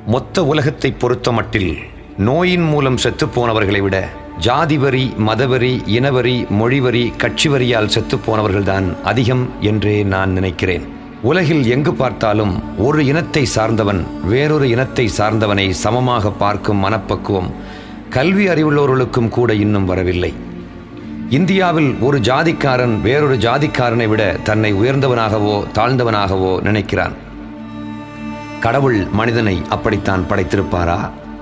மொத்த உலகத்தை பொறுத்தமட்டில் நோயின் மூலம் செத்துப்போனவர்களை விட ஜாதிவரி மதவரி இனவரி மொழிவரி கட்சிவரியால் செத்துப்போனவர்கள்தான் அதிகம் என்றே நான் நினைக்கிறேன் உலகில் எங்கு பார்த்தாலும் ஒரு இனத்தை சார்ந்தவன் வேறொரு இனத்தை சார்ந்தவனை சமமாக பார்க்கும் மனப்பக்குவம் கல்வி அறிவுள்ளவர்களுக்கும் கூட இன்னும் வரவில்லை இந்தியாவில் ஒரு ஜாதிக்காரன் வேறொரு ஜாதிக்காரனை விட தன்னை உயர்ந்தவனாகவோ தாழ்ந்தவனாகவோ நினைக்கிறான் கடவுள் மனிதனை அப்படித்தான் படைத்திருப்பாரா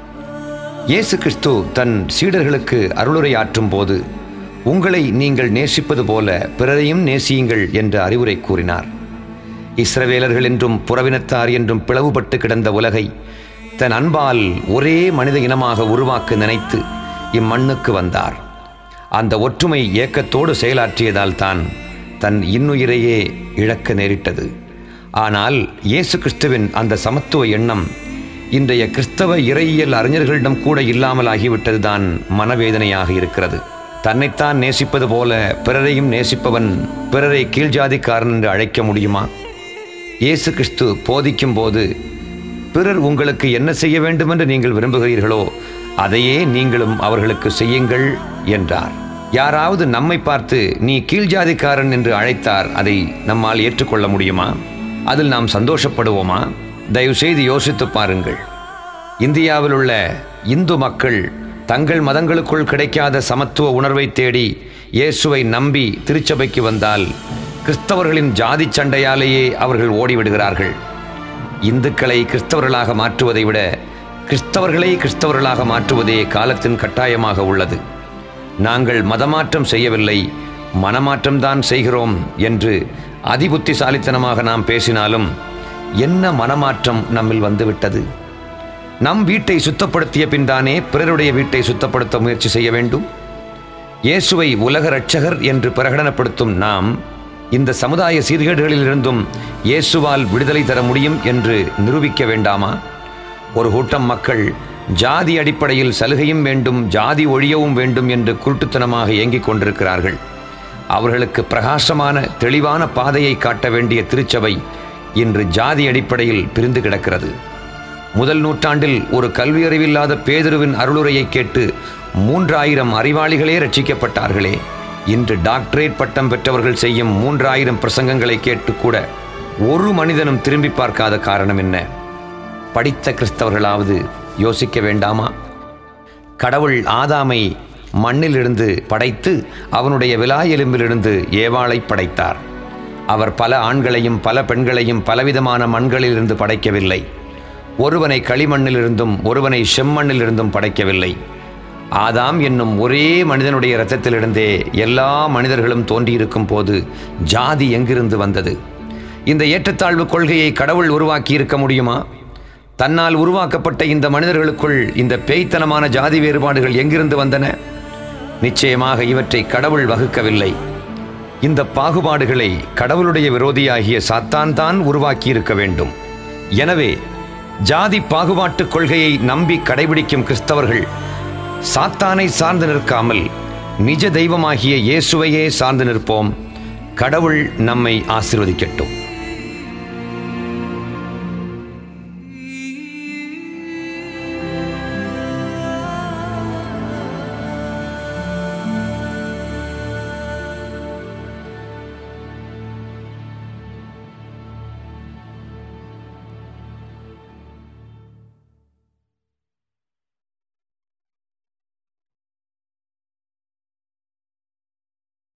இயேசு கிறிஸ்து தன் சீடர்களுக்கு அருளுரையாற்றும் போது உங்களை நீங்கள் நேசிப்பது போல பிறரையும் நேசியுங்கள் என்ற அறிவுரை கூறினார் இஸ்ரவேலர்கள் என்றும் புறவினத்தார் என்றும் பிளவுபட்டு கிடந்த உலகை தன் அன்பால் ஒரே மனித இனமாக உருவாக்க நினைத்து இம்மண்ணுக்கு வந்தார் அந்த ஒற்றுமை ஏக்கத்தோடு செயலாற்றியதால் தான் தன் இன்னுயிரையே இழக்க நேரிட்டது ஆனால் இயேசு கிறிஸ்துவின் அந்த சமத்துவ எண்ணம் இன்றைய கிறிஸ்தவ இறையியல் அறிஞர்களிடம் கூட இல்லாமல் ஆகிவிட்டதுதான் மனவேதனையாக இருக்கிறது தன்னைத்தான் நேசிப்பது போல பிறரையும் நேசிப்பவன் பிறரை கீழ்ஜாதிக்காரன் என்று அழைக்க முடியுமா இயேசு கிறிஸ்து போதிக்கும் போது பிறர் உங்களுக்கு என்ன செய்ய வேண்டுமென்று நீங்கள் விரும்புகிறீர்களோ அதையே நீங்களும் அவர்களுக்கு செய்யுங்கள் என்றார் யாராவது நம்மை பார்த்து நீ கீழ்ஜாதிக்காரன் என்று அழைத்தார் அதை நம்மால் ஏற்றுக்கொள்ள முடியுமா அதில் நாம் சந்தோஷப்படுவோமா தயவுசெய்து யோசித்து பாருங்கள் இந்தியாவில் உள்ள இந்து மக்கள் தங்கள் மதங்களுக்குள் கிடைக்காத சமத்துவ உணர்வை தேடி இயேசுவை நம்பி திருச்சபைக்கு வந்தால் கிறிஸ்தவர்களின் ஜாதி சண்டையாலேயே அவர்கள் ஓடிவிடுகிறார்கள் இந்துக்களை கிறிஸ்தவர்களாக மாற்றுவதை விட கிறிஸ்தவர்களை கிறிஸ்தவர்களாக மாற்றுவதே காலத்தின் கட்டாயமாக உள்ளது நாங்கள் மதமாற்றம் செய்யவில்லை மனமாற்றம்தான் செய்கிறோம் என்று அதிபுத்திசாலித்தனமாக நாம் பேசினாலும் என்ன மனமாற்றம் நம்மில் வந்துவிட்டது நம் வீட்டை சுத்தப்படுத்திய பின்தானே பிறருடைய வீட்டை சுத்தப்படுத்த முயற்சி செய்ய வேண்டும் இயேசுவை உலக இரட்சகர் என்று பிரகடனப்படுத்தும் நாம் இந்த சமுதாய சீர்கேடுகளிலிருந்தும் இயேசுவால் விடுதலை தர முடியும் என்று நிரூபிக்க வேண்டாமா ஒரு கூட்டம் மக்கள் ஜாதி அடிப்படையில் சலுகையும் வேண்டும் ஜாதி ஒழியவும் வேண்டும் என்று குருட்டுத்தனமாக இயங்கிக் கொண்டிருக்கிறார்கள் அவர்களுக்கு பிரகாசமான தெளிவான பாதையை காட்ட வேண்டிய திருச்சபை இன்று ஜாதி அடிப்படையில் பிரிந்து கிடக்கிறது முதல் நூற்றாண்டில் ஒரு கல்வியறிவில்லாத பேதுருவின் அருளுரையை கேட்டு மூன்றாயிரம் அறிவாளிகளே ரட்சிக்கப்பட்டார்களே இன்று டாக்டரேட் பட்டம் பெற்றவர்கள் செய்யும் மூன்றாயிரம் பிரசங்கங்களை கேட்டு கூட ஒரு மனிதனும் திரும்பி பார்க்காத காரணம் என்ன படித்த கிறிஸ்தவர்களாவது யோசிக்க வேண்டாமா கடவுள் ஆதாமை மண்ணிலிருந்து படைத்து அவனுடைய விலா எலும்பிலிருந்து ஏவாளை படைத்தார் அவர் பல ஆண்களையும் பல பெண்களையும் பலவிதமான மண்களிலிருந்து படைக்கவில்லை ஒருவனை களிமண்ணிலிருந்தும் ஒருவனை செம்மண்ணிலிருந்தும் படைக்கவில்லை ஆதாம் என்னும் ஒரே மனிதனுடைய இரத்தத்திலிருந்தே எல்லா மனிதர்களும் தோன்றியிருக்கும் போது ஜாதி எங்கிருந்து வந்தது இந்த ஏற்றத்தாழ்வு கொள்கையை கடவுள் உருவாக்கி இருக்க முடியுமா தன்னால் உருவாக்கப்பட்ட இந்த மனிதர்களுக்குள் இந்த பேய்த்தனமான ஜாதி வேறுபாடுகள் எங்கிருந்து வந்தன நிச்சயமாக இவற்றை கடவுள் வகுக்கவில்லை இந்த பாகுபாடுகளை கடவுளுடைய விரோதியாகிய சாத்தான் தான் உருவாக்கி இருக்க வேண்டும் எனவே ஜாதி பாகுபாட்டு கொள்கையை நம்பி கடைபிடிக்கும் கிறிஸ்தவர்கள் சாத்தானை சார்ந்து நிற்காமல் நிஜ தெய்வமாகிய இயேசுவையே சார்ந்து நிற்போம் கடவுள் நம்மை ஆசிர்வதிக்கட்டும்